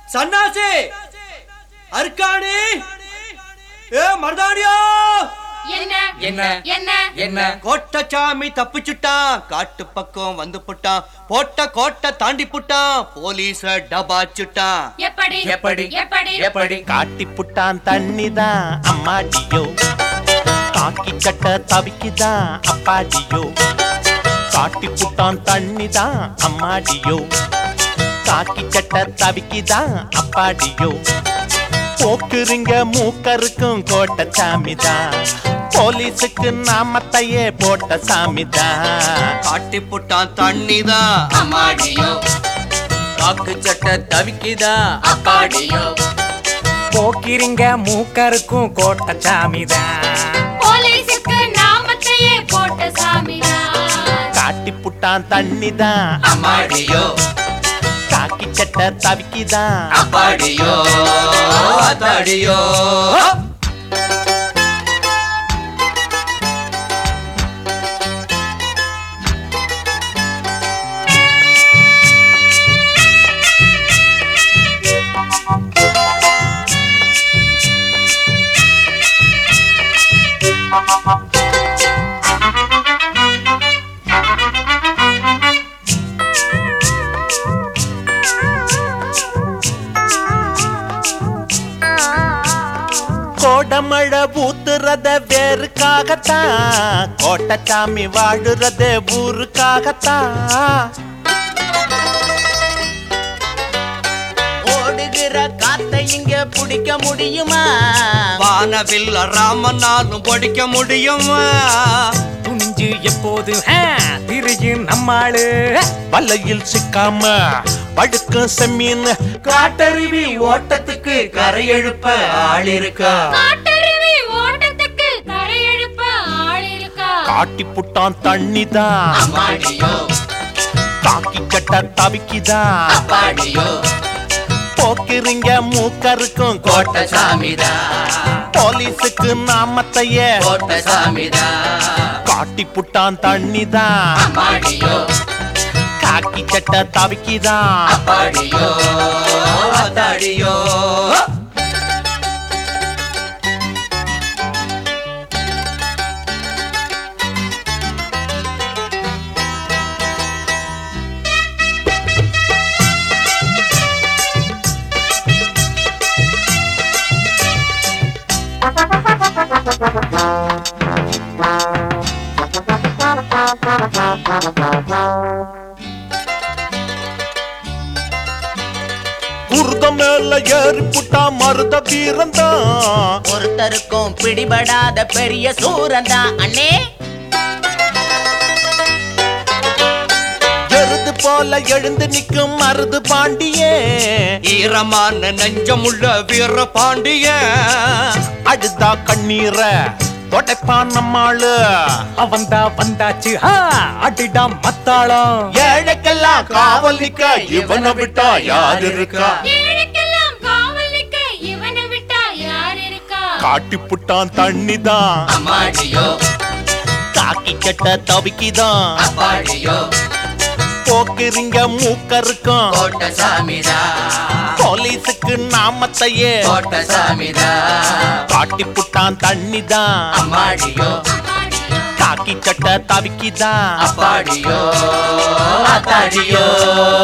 சன்னாசி அர்க்காணி ஏ மருதாணியா என்ன என்ன? என்ன என்ன கோட்டச்சாமி தப்பிச்சுட்டான் காட்டு பக்கம் வந்து புட்டான் போட்ட கோட்டை தாண்டி புட்டான் போலீஸ டபாச்சுட்டான் எப்படி எப்படி எப்படி எப்படி காட்டி புட்டான் தண்ணிதான் அம்மாடியோ காக்கி சட்ட தவிக்குதான் அப்பாடியோ காட்டி புட்டான் தண்ணிதான் அம்மாடியோ காக்கி சட்ட தவிக்குதான் அப்பாடியோ போக்குறீங்க மூக்கருக்கும் கோட்ட சாமிதான் போலீஸுக்கு நாமத்தையே போட்ட சாமிதான் காட்டி புட்டான் தண்ணிதான் அம்மாடியோ காக்கு சட்டை தவிக்குதா அப்பாடியோ போக்கிரிங்க மூக்கருக்கும் கோட்டை சாமிதான் போலீஸுக்கு நாமத்தையே போட்ட சாமிதான் காட்டி புட்டான் தண்ணிதான் அம்மாடியோ காக்கி சட்ட தவிக்குதான் அப்பாடியோ அத்தாடியோ கோடமழை ஊத்துறத வேறுக்காகத்தான் கோட்டச்சாமி வாழுறத ஊருக்காகத்தான் ஓடுகிற காத்தை இங்க பிடிக்க முடியுமா வானவில் ராமனாலும் படிக்க முடியுமா துணிஞ்சு எப்போது ஆ, திரியும் நம்மாளு வலையில் சிக்காம படுக்கும் செம்மீன் காட்டருவி ஓட்டத்துக்கு கரையெழுப்ப ஆள் இருக்கா காட்டருவி ஓட்டத்துக்கு கரையெழுப்ப ஆள் இருக்கா காட்டி புட்டான் தண்ணிதான் அம்மாடியோ காக்கி கட்ட தவிக்குதான் அப்பாடியோ போக்குறீங்க மூக்கருக்கும் கோட்ட சாமிதா போலீஸுக்கு நாமத்தையே கோட்ட சாமிதா காட்டி புட்டான் தண்ணிதான் அம்மாடியோ காக்கி சட்ட தவிக்குதான் அப்பாடியோ அத்தாடியோ குருத மேல ஏறி புட்டா மருத வீரந்தான் ஒருத்தருக்கும் பிடிபடாத பெரிய சூரந்தா அண்ணே எருது போல எழுந்து நிக்கும் மருது பாண்டியே ஈரமான நெஞ்சமுள்ள வீர பாண்டிய அடுத்தா கண்ணீர தொடைப்பான் நம்மாளு அவன்தா வந்தாச்சு ஆ, அடிடாம் மத்தாளம் ஏழைக்கெல்லாம் காவல் நிக்க இவனை விட்டா யார் இருக்கா ஏழைக்கெல்லாம் காவல் நிற்க இவனை விட்டா யார் இருக்கா காட்டி புட்டான் தண்ணிதான் அம்மாடியோ காக்கி கட்ட தவிக்கிதான் அப்பாடியோ போக்குறீங்க மூக்கருக்கும் கோட்ட சாமிதா போலீஸுக்கு நாமத்தையே கோட்ட சாமிதா காட்டி புட்டான் தண்ணிதான் அம்மாடியோ அம்மாடியோ காக்கி கட்ட தவிக்கிதான் அப்பாடியோ அத்தாடியோ